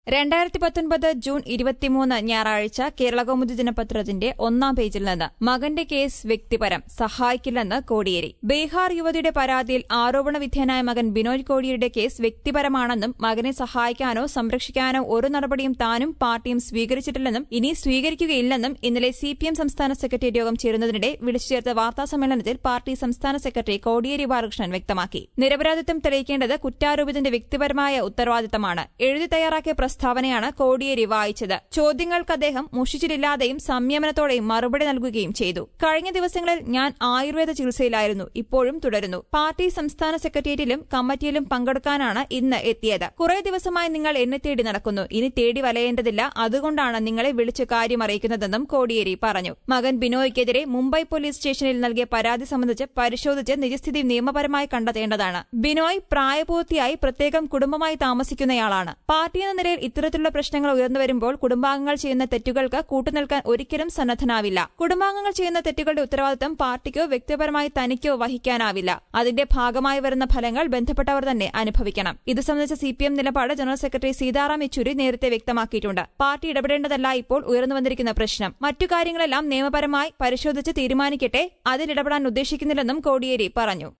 രണ്ടായിരത്തി പത്തൊൻപത് ജൂൺ ഇരുപത്തിമൂന്ന് ഞായറാഴ്ച കേരളകൗമുദി ദിനപത്രത്തിന്റെ ഒന്നാം പേജിൽ നിന്ന് മകന്റെ കേസ് വ്യക്തിപരം സഹായിക്കില്ലെന്ന് കോടിയേരി ബീഹാർ യുവതിയുടെ പരാതിയിൽ ആരോപണ വിധേയനായ മകൻ ബിനോയ് കോടിയേരിയുടെ കേസ് വ്യക്തിപരമാണെന്നും മകനെ സഹായിക്കാനോ സംരക്ഷിക്കാനോ ഒരു നടപടിയും താനും പാർട്ടിയും സ്വീകരിച്ചിട്ടില്ലെന്നും ഇനി സ്വീകരിക്കുകയില്ലെന്നും ഇന്നലെ സി പി എം സംസ്ഥാന സെക്രട്ടേറിയറ്റ് യോഗം ചേരുന്നതിനിടെ വിളിച്ചു ചേർത്ത വാർത്താസമ്മേളനത്തിൽ പാർട്ടി സംസ്ഥാന സെക്രട്ടറി കോടിയേരി ബാലകൃഷ്ണൻ വ്യക്തമാക്കി നിരപരാധിത്വം തെളിയിക്കേണ്ടത് കുറ്റാരോപിതന്റെ വ്യക്തിപരമായ ഉത്തരവാദിത്തമാണ് എഴുതി തയ്യാറാക്കിയ പ്രസ്താവനയാണ് കോടിയേരി വായിച്ചത് ചോദ്യങ്ങൾക്ക് അദ്ദേഹം മുഷിച്ചിലില്ലാതെയും സംയമനത്തോടെയും മറുപടി നൽകുകയും ചെയ്തു കഴിഞ്ഞ ദിവസങ്ങളിൽ ഞാൻ ആയുർവേദ ചികിത്സയിലായിരുന്നു ഇപ്പോഴും തുടരുന്നു പാർട്ടി സംസ്ഥാന സെക്രട്ടേറിയറ്റിലും കമ്മിറ്റിയിലും പങ്കെടുക്കാനാണ് ഇന്ന് എത്തിയത് കുറെ ദിവസമായി നിങ്ങൾ എന്നെ തേടി നടക്കുന്നു ഇനി തേടി വലയേണ്ടതില്ല അതുകൊണ്ടാണ് നിങ്ങളെ വിളിച്ച് കാര്യം അറിയിക്കുന്നതെന്നും കോടിയേരി പറഞ്ഞു മകൻ ബിനോയ്ക്കെതിരെ മുംബൈ പോലീസ് സ്റ്റേഷനിൽ നൽകിയ പരാതി സംബന്ധിച്ച് പരിശോധിച്ച് നിജസ്ഥിതി നിയമപരമായി കണ്ടെത്തേണ്ടതാണ് ബിനോയ് പ്രായപൂർത്തിയായി പ്രത്യേകം കുടുംബമായി താമസിക്കുന്നയാളാണ് പാർട്ടി എന്ന നിലയിൽ ഇത്തരത്തിലുള്ള പ്രശ്നങ്ങൾ ഉയർന്നു വരുമ്പോൾ കുടുംബാംഗങ്ങൾ ചെയ്യുന്ന തെറ്റുകൾക്ക് കൂട്ടുനിൽക്കാൻ ഒരിക്കലും സന്നദ്ധനാവില്ല കുടുംബാംഗങ്ങൾ ചെയ്യുന്ന തെറ്റുകളുടെ ഉത്തരവാദിത്തം പാർട്ടിക്കോ വ്യക്തിപരമായി തനിക്കോ വഹിക്കാനാവില്ല അതിന്റെ ഭാഗമായി വരുന്ന ഫലങ്ങൾ ബന്ധപ്പെട്ടവർ തന്നെ അനുഭവിക്കണം ഇത് സംബന്ധിച്ച സി പി എം നിലപാട് ജനറൽ സെക്രട്ടറി സീതാറാം യെച്ചൂരി നേരത്തെ വ്യക്തമാക്കിയിട്ടുണ്ട് പാർട്ടി ഇടപെടേണ്ടതല്ല ഇപ്പോൾ ഉയർന്നു വന്നിരിക്കുന്ന പ്രശ്നം മറ്റു കാര്യങ്ങളെല്ലാം നിയമപരമായി പരിശോധിച്ച് തീരുമാനിക്കട്ടെ അതിലിടപെടാൻ ഉദ്ദേശിക്കുന്നില്ലെന്നും കോടിയേരി പറഞ്ഞു